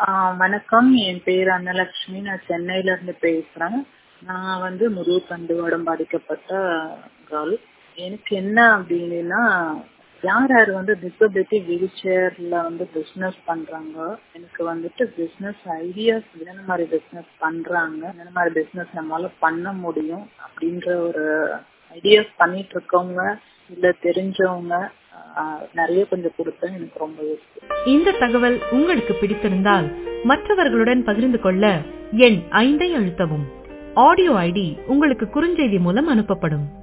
ஆஹ் வணக்கம் என் பேர் அன்னலட்சுமி நான் சென்னையில இருந்து பேசுறேன் நான் வந்து முதுகு தண்டுவடம் பாதிக்கப்பட்ட கேர்ள் எனக்கு என்ன அப்படின்னா யார் யார் வந்து டிசபிலிட்டி வீல் சேர்ல வந்து பிசினஸ் பண்றாங்க எனக்கு வந்துட்டு பிசினஸ் ஐடியாஸ் என்னென்ன மாதிரி பிசினஸ் பண்றாங்க என்னென்ன மாதிரி பிசினஸ் நம்மளால பண்ண முடியும் அப்படின்ற ஒரு ஐடியாஸ் பண்ணிட்டு இருக்கவங்க இல்ல தெரிஞ்சவங்க ஆஹ் நிறைய கொஞ்சம் கொடுத்தா எனக்கு ரொம்ப யூஸ்ஃபுல் இந்த தகவல் உங்களுக்கு பிடித்திருந்தால் மற்றவர்களுடன் பகிர்ந்து கொள்ள எண் ஐந்தை அழுத்தவும் ஆடியோ ஐடி உங்களுக்கு குறுஞ்செய்தி மூலம் அனுப்பப்படும்